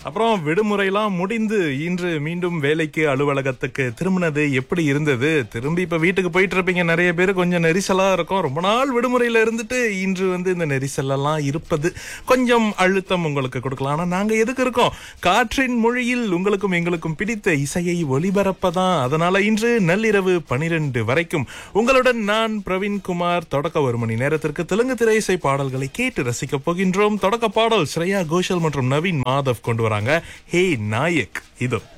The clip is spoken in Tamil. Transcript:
அப்புறம் விடுமுறைலாம் முடிந்து இன்று மீண்டும் வேலைக்கு அலுவலகத்துக்கு திரும்பினது எப்படி இருந்தது திரும்பி இப்ப வீட்டுக்கு போயிட்டு இருப்பீங்க நிறைய பேர் கொஞ்சம் நெரிசலா இருக்கும் ரொம்ப நாள் விடுமுறையில இருந்துட்டு இன்று வந்து இந்த நெரிசல் எல்லாம் இருப்பது கொஞ்சம் அழுத்தம் உங்களுக்கு கொடுக்கலாம் ஆனா நாங்க எதுக்கு இருக்கோம் காற்றின் மொழியில் உங்களுக்கும் எங்களுக்கும் பிடித்த இசையை ஒளிபரப்பதான் அதனால இன்று நள்ளிரவு பனிரெண்டு வரைக்கும் உங்களுடன் நான் பிரவீன்குமார் தொடக்க ஒரு மணி நேரத்திற்கு தெலுங்கு திரை இசை பாடல்களை கேட்டு ரசிக்க போகின்றோம் தொடக்க பாடல் ஸ்ரேயா கோஷல் மற்றும் நவீன் மாதவ் கொண்டு வராங்க ஹே நாயக் இதோ